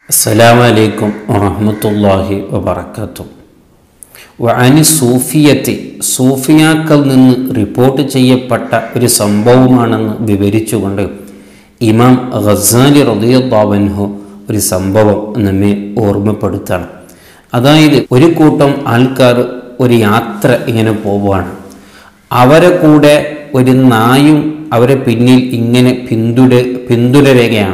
അസ്സലാമു അലൈക്കും വറഹ്മത്തുള്ളാഹി വബറകാതുഹു വഅനി സൂഫിയത്തി സൂഫിയാക്കൾ നിന്ന് റിപ്പോർട്ട് ചെയ്യപ്പെട്ട ഒരു സംഭവമാണെന്ന് വിവരിച്ചുകൊണ്ട് ഇമാം ഖസാലി റളിയല്ലാഹു അൻഹു ഒരു സംഭവം നമ്മെ ഓർമ്മപ്പെടുത്താണ് അതായത് ഒരു കൂട്ടം ആൾക്കാർ ഒരു യാത്ര ഇങ്ങനെ പോവുകയാണ് അവരെ കൂടെ ഒരു നായും അവരെ പിന്നിൽ ഇങ്ങനെ പിന്തുട പിന്തുടരുകയാണ്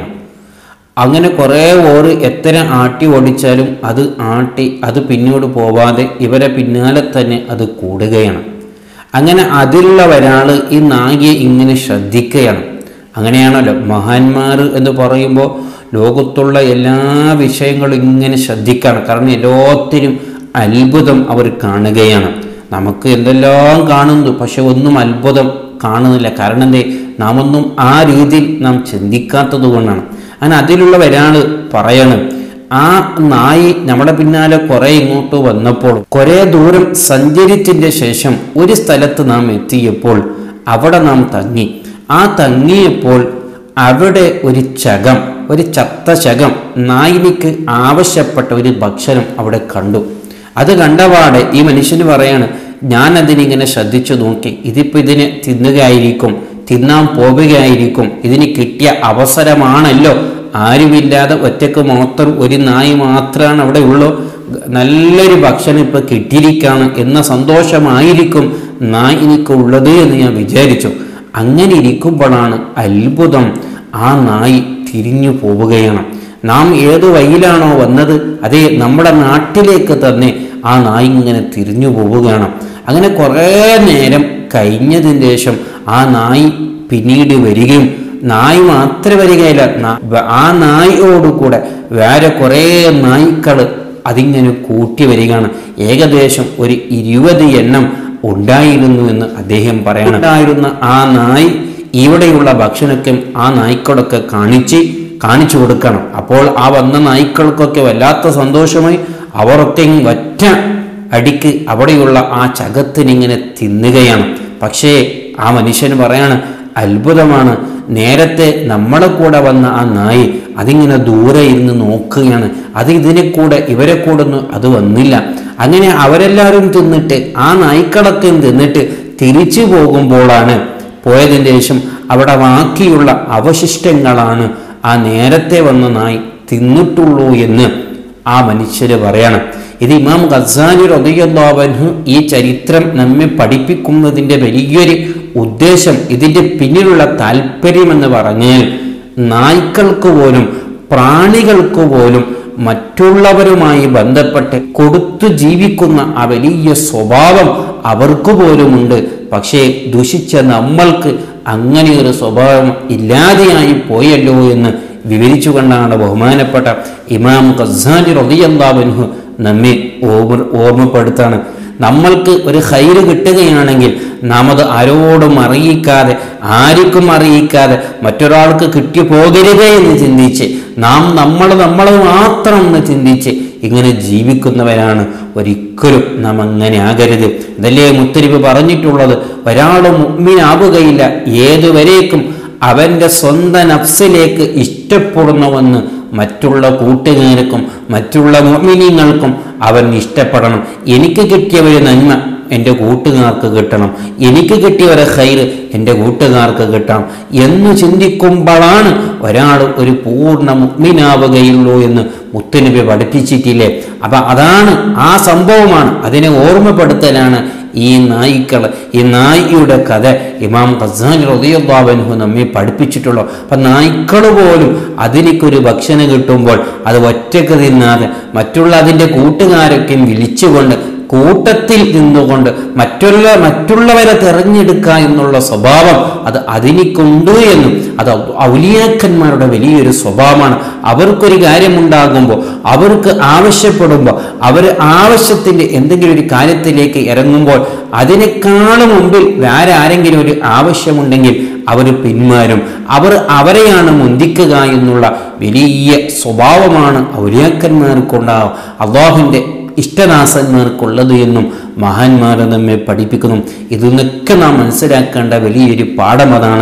അങ്ങനെ കുറേ ഓറ് എത്ര ആട്ടി ഓടിച്ചാലും അത് ആട്ടി അത് പിന്നോട്ട് പോവാതെ ഇവരെ പിന്നാലെ തന്നെ അത് കൂടുകയാണ് അങ്ങനെ അതിലുള്ള ഒരാൾ ഈ നായിയെ ഇങ്ങനെ ശ്രദ്ധിക്കുകയാണ് അങ്ങനെയാണല്ലോ മഹാന്മാർ എന്ന് പറയുമ്പോൾ ലോകത്തുള്ള എല്ലാ വിഷയങ്ങളും ഇങ്ങനെ ശ്രദ്ധിക്കുകയാണ് കാരണം എല്ലാത്തിനും അത്ഭുതം അവർ കാണുകയാണ് നമുക്ക് എന്തെല്ലാം കാണുന്നു പക്ഷെ ഒന്നും അത്ഭുതം കാണുന്നില്ല കാരണം എന്തേ നാം ഒന്നും ആ രീതിയിൽ നാം ചിന്തിക്കാത്തത് കൊണ്ടാണ് അങ്ങനെ അതിലുള്ള ഒരാൾ പറയണം ആ നായി നമ്മുടെ പിന്നാലെ കുറെ ഇങ്ങോട്ട് വന്നപ്പോൾ കുറെ ദൂരം സഞ്ചരിച്ചതിൻ്റെ ശേഷം ഒരു സ്ഥലത്ത് നാം എത്തിയപ്പോൾ അവിടെ നാം തങ്ങി ആ തങ്ങിയപ്പോൾ അവിടെ ഒരു ചകം ഒരു ചത്ത ചകം നായിനിക്ക് ആവശ്യപ്പെട്ട ഒരു ഭക്ഷണം അവിടെ കണ്ടു അത് കണ്ടപാടെ ഈ മനുഷ്യന് പറയാണ് ഞാൻ അതിനിങ്ങനെ ശ്രദ്ധിച്ചു നോക്കി ഇതിപ്പോൾ ഇതിനെ തിന്നുകയായിരിക്കും തിന്നാൻ പോവുകയായിരിക്കും ഇതിന് കിട്ടിയ അവസരമാണല്ലോ ആരുമില്ലാതെ ഒറ്റക്ക് മാത്രം ഒരു നായി മാത്രമാണ് അവിടെ ഉള്ളൂ നല്ലൊരു ഭക്ഷണം ഇപ്പോൾ കിട്ടിയിരിക്കുകയാണ് എന്ന സന്തോഷമായിരിക്കും നായി എനിക്ക് ഉള്ളത് എന്ന് ഞാൻ വിചാരിച്ചു അങ്ങനെ ഇരിക്കുമ്പോഴാണ് അത്ഭുതം ആ നായി തിരിഞ്ഞു പോവുകയാണ് നാം ഏത് വഴിയിലാണോ വന്നത് അതേ നമ്മുടെ നാട്ടിലേക്ക് തന്നെ ആ നായി ഇങ്ങനെ തിരിഞ്ഞു പോവുകയാണ് അങ്ങനെ കുറേ നേരം കഴിഞ്ഞതിന് ശേഷം ആ നായി പിന്നീട് വരികയും നായി മാത്രം വരികയില്ല ന- ആ നായിയോടുകൂടെ വേറെ കുറേ നായ്ക്കൾ അതിങ്ങനെ കൂട്ടി വരികയാണ് ഏകദേശം ഒരു ഇരുപത് എണ്ണം ഉണ്ടായിരുന്നു എന്ന് അദ്ദേഹം പറയണം ഉണ്ടായിരുന്ന ആ നായി ഇവിടെയുള്ള ഭക്ഷണമൊക്കെ ആ നായ്ക്കളൊക്കെ കാണിച്ച് കാണിച്ചു കൊടുക്കണം അപ്പോൾ ആ വന്ന നായ്ക്കൾക്കൊക്കെ വല്ലാത്ത സന്തോഷമായി അവരൊക്കെ ഇങ്ങ് ഒറ്റ അടിക്ക് അവിടെയുള്ള ആ ചകത്തിനിങ്ങനെ തിന്നുകയാണ് പക്ഷേ ആ മനുഷ്യന് പറയാണ് അത്ഭുതമാണ് നേരത്തെ നമ്മളെ കൂടെ വന്ന ആ നായി അതിങ്ങനെ ദൂരെ ഇരുന്ന് നോക്കുകയാണ് അത് ഇതിനെ കൂടെ ഇവരെ കൂടെ ഒന്നും അത് വന്നില്ല അങ്ങനെ അവരെല്ലാവരും തിന്നിട്ട് ആ നായ്ക്കളൊക്കെ തിന്നിട്ട് തിരിച്ചു പോകുമ്പോഴാണ് പോയതിൻ്റെ ശേഷം അവിടെ ബാക്കിയുള്ള അവശിഷ്ടങ്ങളാണ് ആ നേരത്തെ വന്ന നായി തിന്നിട്ടുള്ളൂ എന്ന് ആ മനുഷ്യര് പറയണം ഇത് ഇമാം ഖസാലി റബിയുള്ളാവൻഹു ഈ ചരിത്രം നമ്മെ പഠിപ്പിക്കുന്നതിൻ്റെ വലിയൊരു ഉദ്ദേശം ഇതിൻ്റെ പിന്നിലുള്ള താല്പര്യമെന്ന് പറഞ്ഞാൽ നായ്ക്കൾക്ക് പോലും പ്രാണികൾക്ക് പോലും മറ്റുള്ളവരുമായി ബന്ധപ്പെട്ട് കൊടുത്തു ജീവിക്കുന്ന ആ വലിയ സ്വഭാവം അവർക്ക് പോലുമുണ്ട് പക്ഷേ ദുഷിച്ച നമ്മൾക്ക് അങ്ങനെ ഒരു സ്വഭാവം ഇല്ലാതെയായി പോയല്ലോ എന്ന് വിവരിച്ചുകൊണ്ടാണ് ബഹുമാനപ്പെട്ട ഇമാം ഖസാലി റളിയല്ലാഹു നമ്മെ ഓർമ്മ ഓർമ്മപ്പെടുത്താണ് നമ്മൾക്ക് ഒരു ഹൈര് കിട്ടുകയാണെങ്കിൽ നാം അത് ആരോടും അറിയിക്കാതെ ആർക്കും അറിയിക്കാതെ മറ്റൊരാൾക്ക് കിട്ടി പോകരുതേ എന്ന് ചിന്തിച്ച് നാം നമ്മൾ നമ്മൾ മാത്രം എന്ന് ചിന്തിച്ച് ഇങ്ങനെ ജീവിക്കുന്നവരാണ് ഒരിക്കലും നാം അങ്ങനെ ആകരുത് ഇതല്ലേ മുത്തരിവ് പറഞ്ഞിട്ടുള്ളത് ഒരാൾ മുഗ്മിനാവുകയില്ല ഏതുവരേക്കും അവൻ്റെ സ്വന്തം നഫ്സിലേക്ക് ഇഷ്ടപ്പെടുന്നുവെന്ന് മറ്റുള്ള കൂട്ടുകാർക്കും മറ്റുള്ള മോമിനിങ്ങൾക്കും അവൻ ഇഷ്ടപ്പെടണം എനിക്ക് കിട്ടിയ ഒരു നന്മ എൻ്റെ കൂട്ടുകാർക്ക് കിട്ടണം എനിക്ക് കിട്ടിയ ഒരു ഹൈർ എൻ്റെ കൂട്ടുകാർക്ക് കിട്ടണം എന്ന് ചിന്തിക്കുമ്പോഴാണ് ഒരാൾ ഒരു പൂർണ്ണ മുഗ്മിനാവുകയുള്ളൂ എന്ന് മുത്തുനബി പഠിപ്പിച്ചിട്ടില്ലേ അപ്പം അതാണ് ആ സംഭവമാണ് അതിനെ ഓർമ്മപ്പെടുത്തലാണ് ഈ നായ്ക്കൾ ഈ നായിയുടെ കഥ ഇമാം ഖസാൻ റളിയല്ലാഹു നമ്മെ പഠിപ്പിച്ചിട്ടുള്ളൂ അപ്പം നായ്ക്കൾ പോലും അതിലേക്കൊരു ഭക്ഷണം കിട്ടുമ്പോൾ അത് ഒറ്റക്ക് തിന്നാതെ മറ്റുള്ള അതിൻ്റെ കൂട്ടുകാരൊക്കെ വിളിച്ചുകൊണ്ട് കൂട്ടത്തിൽ നിന്നുകൊണ്ട് മറ്റുള്ള മറ്റുള്ളവരെ തിരഞ്ഞെടുക്കുക എന്നുള്ള സ്വഭാവം അത് അതിനിക്കുണ്ട് എന്നും അത് ഔലിയാക്കന്മാരുടെ വലിയൊരു സ്വഭാവമാണ് അവർക്കൊരു കാര്യമുണ്ടാകുമ്പോൾ അവർക്ക് ആവശ്യപ്പെടുമ്പോൾ അവർ ആവശ്യത്തിൻ്റെ എന്തെങ്കിലും ഒരു കാര്യത്തിലേക്ക് ഇറങ്ങുമ്പോൾ അതിനേക്കാളും മുമ്പിൽ വേറെ ആരെങ്കിലും ഒരു ആവശ്യമുണ്ടെങ്കിൽ അവർ പിന്മാറും അവർ അവരെയാണ് മുന്തിക്കുക എന്നുള്ള വലിയ സ്വഭാവമാണ് ഔലിയാക്കന്മാർക്കുണ്ടാവും അള്ളാഹുവിൻ്റെ ഇഷ്ടദാസന്മാർക്കുള്ളത് എന്നും മഹാന്മാർ നമ്മെ പഠിപ്പിക്കുന്നു ഇതിൽ നിന്നൊക്കെ നാം മനസ്സിലാക്കേണ്ട വലിയൊരു പാഠം അതാണ്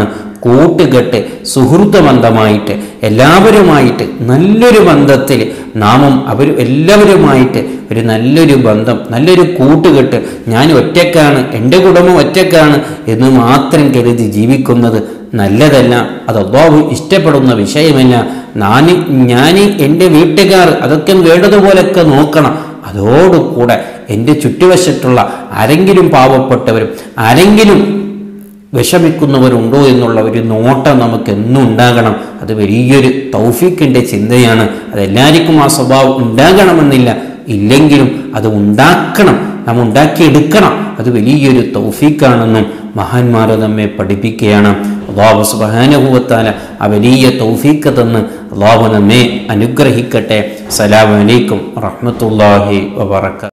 കൂട്ടുകെട്ട് സുഹൃത്ത് ബന്ധമായിട്ട് എല്ലാവരുമായിട്ട് നല്ലൊരു ബന്ധത്തിൽ നാമും അവർ എല്ലാവരുമായിട്ട് ഒരു നല്ലൊരു ബന്ധം നല്ലൊരു കൂട്ടുകെട്ട് ഞാൻ ഒറ്റക്കാണ് എൻ്റെ കുടുംബം ഒറ്റക്കാണ് എന്ന് മാത്രം കരുതി ജീവിക്കുന്നത് നല്ലതല്ല അത് അള്ളാഹു ഇഷ്ടപ്പെടുന്ന വിഷയമല്ല ഞാൻ ഞാൻ എൻ്റെ വീട്ടുകാർ അതൊക്കെ വേണ്ടതുപോലൊക്കെ നോക്കണം അതോടുകൂടെ എൻ്റെ ചുറ്റുവശത്തുള്ള ആരെങ്കിലും പാവപ്പെട്ടവരും ആരെങ്കിലും വിഷമിക്കുന്നവരുണ്ടോ എന്നുള്ള ഒരു നോട്ടം നമുക്ക് എന്നും ഉണ്ടാകണം അത് വലിയൊരു തൗഫീഖിൻ്റെ ചിന്തയാണ് അതെല്ലാവർക്കും ആ സ്വഭാവം ഉണ്ടാകണമെന്നില്ല ഇല്ലെങ്കിലും അത് ഉണ്ടാക്കണം നാം ഉണ്ടാക്കിയെടുക്കണം അത് വലിയൊരു തൗഫീഖാണെന്നും മഹാന്മാർ നമ്മെ പഠിപ്പിക്കുകയാണ് അള്ളാഹു സുബാനുഭവത്താല ആ വലിയ തൗഫീഖ് തന്ന് അള്ളാഹു നമ്മെ അനുഗ്രഹിക്കട്ടെ സലാം അലൈക്കും റഹ്മത്തുല്ലാഹി വബറക